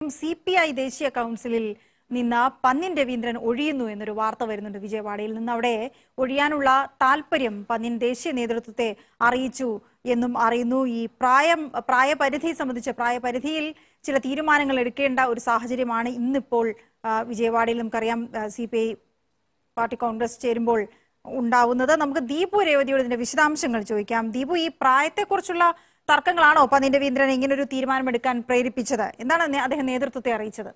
C P I ദേശീയ കൗൺസിലിൽ നിന്ന് പന്ന്യൻ രവീന്ദ്രൻ ഒഴിയുന്നു എന്നൊരു വാർത്ത വരുന്നുണ്ട് വിജയവാഡയിൽ നിന്ന് അവിടെ ഒഴിയാനുള്ള താല്പര്യം പന്ന്യൻ ദേശീയ നേതൃത്വത്തെ അറിയിച്ചു എന്നും അറിയുന്നു ഈ പ്രായം പ്രായപരിധി സംബന്ധിച്ച് പ്രായപരിധിയിൽ ചില തീരുമാനങ്ങൾ എടുക്കേണ്ട ഒരു സാഹചര്യമാണ് ഇന്നിപ്പോൾ ആ, വിജയവാഡയിൽ നമുക്കറിയാം C P I party congress ചേരുമ്പോൾ ഉണ്ടാവുന്നത് നമുക്ക് ദീപു രേവതിയോട് ഇതിന്റെ വിശദാംശങ്ങൾ ചോദിക്കാം ദീപു ഈ പ്രായത്തെക്കുറിച്ചുള്ള തർക്കങ്ങളാണോ പന്ന്യൻ രവീന്ദ്രൻ ഇങ്ങനെ ഒരു തീരുമാനമെടുക്കാൻ പ്രേരിപ്പിച്ചത് എന്താണ് നേ- അദ്ദേഹം നേതൃത്വത്തെ അറിയിച്ചത്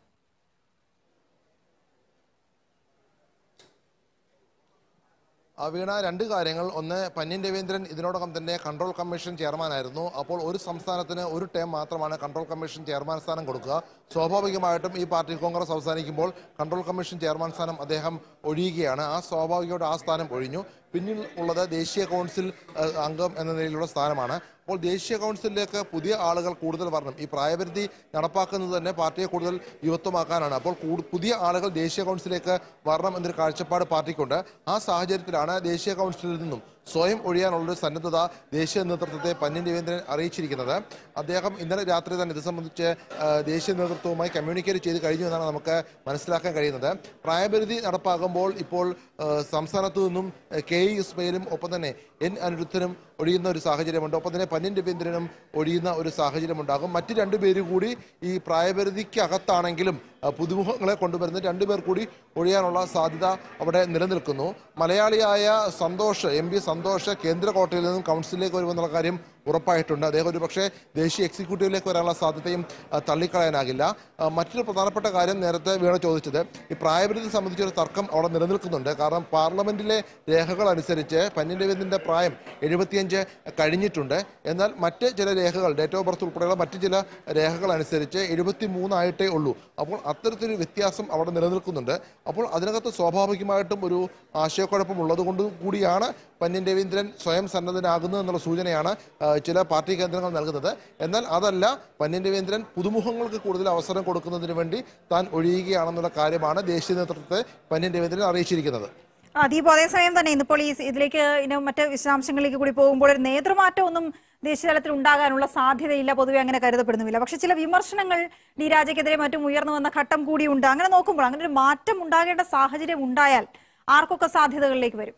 ആ, വീണ രണ്ട് കാര്യങ്ങൾ ഒന്ന് പന്യൻ രവീന്ദ്രൻ ഇതിനോടകം തന്നെ കൺട്രോൾ കമ്മീഷൻ ചെയർമാനായിരുന്നു അപ്പോൾ ഒരു സംസ്ഥാനത്തിന് ഒരു ടേം മാത്രമാണ് കൺട്രോൾ കമ്മീഷൻ ചെയർമാൻ സ്ഥാനം കൊടുക്കുക സ്വാഭാവികമായിട്ടും ഈ പാർട്ടി കോൺഗ്രസ് അവസാനിക്കുമ്പോൾ കൺട്രോൾ കമ്മീഷൻ ചെയർമാൻ സ്ഥാനം അദ്ദേഹം ഒഴിയുകയാണ് ആ സ്വാഭാവികമായിട്ട് ആ സ്ഥാനം ഒഴിഞ്ഞു പിന്നിൽ ഉള്ളത് ദേശീയ കൗൺസിൽ ആ, അംഗം എന്ന നിലയിലുള്ള സ്ഥാനമാണ് അപ്പോൾ ദേശീയ കൗൺസിലിലേക്ക് പുതിയ ആളുകൾ കൂടുതൽ വരണം ഈ പ്രായപരിധി നടപ്പാക്കുന്നത് തന്നെ പാർട്ടിയെ കൂടുതൽ യുവത്വമാക്കാനാണ് അപ്പോൾ കൂടു- പുതിയ ആളുകൾ ദേശീയ കൗൺസിലേക്ക് വരണം എന്നൊരു കാഴ്ചപ്പാട് പാർട്ടിക്കുണ്ട് ആ സാഹചര്യത്തിലാണ് ദേശീയ കൗൺസിലിൽ നിന്നും സ്വയം ഒഴിയാനുള്ളൊരു സന്നദ്ധത ദേശീയ നേതൃത്വത്തെ പന്യൻ രവീന്ദ്രൻ അറിയിച്ചിരിക്കുന്നത് അദ്ദേഹം ഇന്നലെ രാത്രി തന്നെ ഇത് സംബന്ധിച്ച് ആ, ദേശീയ നേതൃത്വവുമായി കമ്മ്യൂണിക്കേറ്റ് ചെയ്ത് കഴിഞ്ഞു എന്നാണ് നമുക്ക് മനസ്സിലാക്കാൻ കഴിയുന്നത് പ്രായപരിധി നടപ്പാകുമ്പോൾ ഇപ്പോൾ ആ, സംസ്ഥാനത്തു നിന്നും ആ, കെ ഇ ഇസ്മയിലും ഒപ്പം തന്നെ എൻ അനിരുദ്ധനും ഒഴിയുന്ന ഒരു സാഹചര്യമുണ്ട് ഒപ്പം തന്നെ പന്യൻ രവീന്ദ്രനും ഒഴിയുന്ന ഒരു സാഹചര്യമുണ്ടാകും മറ്റ് രണ്ടു പേര് കൂടി ഈ പ്രായപരിധിക്കകത്താണെങ്കിലും ആ, പുതുമുഖങ്ങളെ കൊണ്ടുവരുന്ന രണ്ടുപേർ കൂടി ഒഴിയാനുള്ള സാധ്യത അവിടെ നിലനിൽക്കുന്നു മലയാളിയായ സന്തോഷ് എം പി സന്തോഷ് കേന്ദ്ര കോട്ടയിൽ നിന്നും കൗൺസിലിലേക്ക് വരുമെന്നുള്ള കാര്യം ഉറപ്പായിട്ടുണ്ട് അദ്ദേഹം ഒരു പക്ഷേ ദേശീയ എക്സിക്യൂട്ടീവിലേക്ക് വരാനുള്ള സാധ്യതയും ആ, തള്ളിക്കളയാനാകില്ല ആ, മറ്റൊരു പ്രധാനപ്പെട്ട കാര്യം നേരത്തെ വീണ ചോദിച്ചത് ഈ പ്രായപരിധി സംബന്ധിച്ചൊരു തർക്കം അവിടെ നിലനിൽക്കുന്നുണ്ട് കാരണം പാർലമെന്റിലെ രേഖകൾ അനുസരിച്ച് പന്യൻ രവീന്ദ്രന്റെ പ്രായം എഴുപത്തിയഞ്ച് കഴിഞ്ഞിട്ടുണ്ട് എന്നാൽ മറ്റ് ചില രേഖകൾ ഡേറ്റ് ഓഫ് ബർത്ത് ഉൾപ്പെടെയുള്ള മറ്റ് ചില രേഖകൾ അനുസരിച്ച് എഴുപത്തി മൂന്നായിട്ടേ ഉള്ളൂ അപ്പോൾ അത്തരത്തിലൊരു വ്യത്യാസം അവിടെ നിലനിൽക്കുന്നുണ്ട് അപ്പോൾ അതിനകത്ത് സ്വാഭാവികമായിട്ടും ഒരു ആശയക്കുഴപ്പം ഉള്ളതുകൊണ്ട് കൂടിയാണ് പന്യൻ രവീന്ദ്രൻ സ്വയം സന്നദ്ധനാകുന്നത് എന്നുള്ള സൂചനയാണ് ആ, ചില പാർട്ടി കേന്ദ്രങ്ങൾ നൽകുന്നത് എന്നാൽ അതല്ല പന്യൻ രവീന്ദ്രൻ പുതുമുഖങ്ങൾക്ക് കൂടുതൽ അവസരം കൊടുക്കുന്നതിന് വേണ്ടി താൻ ഒഴിയുകയാണെന്നുള്ള കാര്യമാണ് ദേശീയ നേതൃത്വത്തെ പന്യൻ രവീന്ദ്രൻ അറിയിച്ചിരിക്കുന്നത് ആ ദീപു അതേസമയം തന്നെ ഇന്നിപ്പോൾ ഈ ഇതിലേക്ക് ഇനി മറ്റ് വിശദാംശങ്ങളിലേക്ക് കൂടി പോകുമ്പോൾ ഒരു നേതൃമാറ്റം ഒന്നും ദേശീയ തലത്തിൽ ഉണ്ടാകാനുള്ള സാധ്യതയില്ല പൊതുവെ അങ്ങനെ കരുതപ്പെടുന്നുമില്ല പക്ഷെ ചില വിമർശനങ്ങൾ ഡി രാജയ്ക്കെതിരെ മറ്റും ഉയർന്നു വന്ന ഘട്ടം കൂടിയുണ്ട് അങ്ങനെ നോക്കുമ്പോൾ അങ്ങനെ ഒരു മാറ്റം ഉണ്ടാകേണ്ട സാഹചര്യം ഉണ്ടായാൽ ആർക്കൊക്കെ സാധ്യതകളിലേക്ക് വരും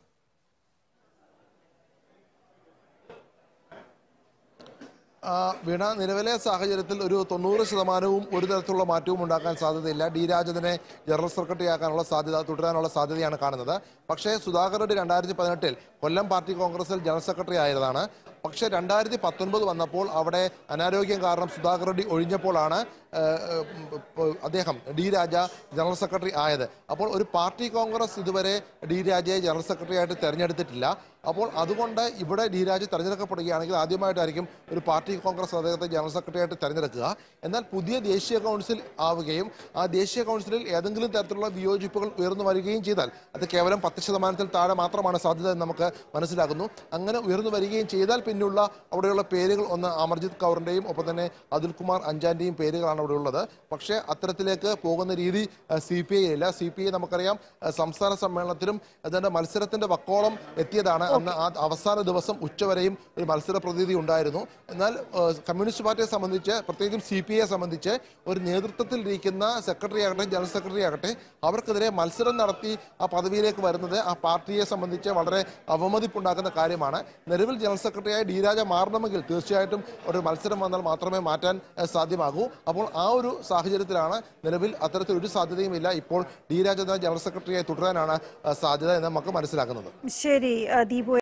ആ, വീണ നിലവിലെ സാഹചര്യത്തിൽ ഒരു തൊണ്ണൂറ് ശതമാനവും ഒരു തരത്തിലുള്ള മാറ്റവും ഉണ്ടാക്കാൻ സാധ്യതയില്ല ഡി രാജനെ ജനറൽ സെക്രട്ടറി ആക്കാനുള്ള സാധ്യത തുടരാനുള്ള സാധ്യതയാണ് കാണുന്നത് പക്ഷേ സുധാകർ റെഡ്ഡി രണ്ടായിരത്തി പതിനെട്ടിൽ കൊല്ലം പാർട്ടി കോൺഗ്രസിൽ ജനറൽ സെക്രട്ടറി ആയതാണ് പക്ഷേ രണ്ടായിരത്തി പത്തൊൻപത് വന്നപ്പോൾ അവിടെ അനാരോഗ്യം കാരണം സുധാകർ റെഡ്ഡി ഒഴിഞ്ഞപ്പോഴാണ് ആ, ആ, അദ്ദേഹം ഡി രാജ ജനറൽ സെക്രട്ടറി ആയത് അപ്പോൾ ഒരു പാർട്ടി കോൺഗ്രസ് ഇതുവരെ ഡി രാജയെ ജനറൽ സെക്രട്ടറി ആയിട്ട് തെരഞ്ഞെടുത്തിട്ടില്ല അപ്പോൾ അതുകൊണ്ട് ഇവിടെ ഡി രാജ തെരഞ്ഞെടുക്കപ്പെടുകയാണെങ്കിൽ ആദ്യമായിട്ടായിരിക്കും ഒരു പാർട്ടി കോൺഗ്രസ് അദ്ദേഹത്തെ ജനറൽ സെക്രട്ടറി ആയിട്ട് തെരഞ്ഞെടുക്കുക എന്നാൽ പുതിയ ദേശീയ കൗൺസിൽ ആവുകയും ആ ദേശീയ കൗൺസിലിൽ ഏതെങ്കിലും തരത്തിലുള്ള വിയോജിപ്പുകൾ ഉയർന്നു വരികയും ചെയ്താൽ അത് കേവലം പത്ത് ശതമാനത്തിൽ താഴെ മാത്രമാണ് സാധ്യത എന്ന് നമുക്ക് മനസ്സിലാകുന്നു അങ്ങനെ ഉയർന്നു വരികയും ചെയ്താൽ പിന്നുള്ള അവിടെയുള്ള പേരുകൾ ഒന്ന് അമർജിത് കൗറിന്റെയും ഒപ്പം തന്നെ അതുൽ കുമാർ അഞ്ചാന്റെയും പേരുകളാണ് അവിടെ ഉള്ളത് പക്ഷേ അത്തരത്തിലേക്ക് പോകുന്ന രീതി സി പി ഐ ഇല്ല സി പി ഐ നമുക്കറിയാം ആ, സംസ്ഥാന സമ്മേളനത്തിലും അതിന്റെ മത്സരത്തിന്റെ വക്കോളം എത്തിയതാണ് അന്ന് ആ അവസാന ദിവസം ഉച്ചവരെയും ഒരു മത്സര പ്രതീതി ഉണ്ടായിരുന്നു എന്നാൽ ആ, കമ്മ്യൂണിസ്റ്റ് പാർട്ടിയെ സംബന്ധിച്ച് പ്രത്യേകിച്ചും സി പി ഐയെ സംബന്ധിച്ച് ഒരു നേതൃത്വത്തിൽ ഇരിക്കുന്ന സെക്രട്ടറി ആകട്ടെ ജനറൽ സെക്രട്ടറി ആകട്ടെ അവർക്കെതിരെ മത്സരം നടത്തി ആ പദവിയിലേക്ക് വരുന്നത് ആ പാർട്ടിയെ സംബന്ധിച്ച് വളരെ അവമതിപ്പുണ്ടാക്കുന്ന കാര്യമാണ് നിലവിൽ ജനറൽ സെക്രട്ടറിയായ ഡി രാജ മാറണമെങ്കിൽ തീർച്ചയായിട്ടും ഒരു മത്സരം വന്നാൽ മാത്രമേ മാറ്റാൻ ഏഹ്, സാധ്യമാകൂ അപ്പോൾ ആ ഒരു സാഹചര്യത്തിലാണ് നിലവിൽ അത്തരത്തിൽ ഒരു സാധ്യതയുമില്ല ഇപ്പോൾ ഡി രാജ എന്ന ജനറൽ സെക്രട്ടറിയായി തുടരാനാണ് ഏഹ്, സാധ്യത എന്ന് നമുക്ക് മനസ്സിലാക്കുന്നത് ശരി ആ, ദീപു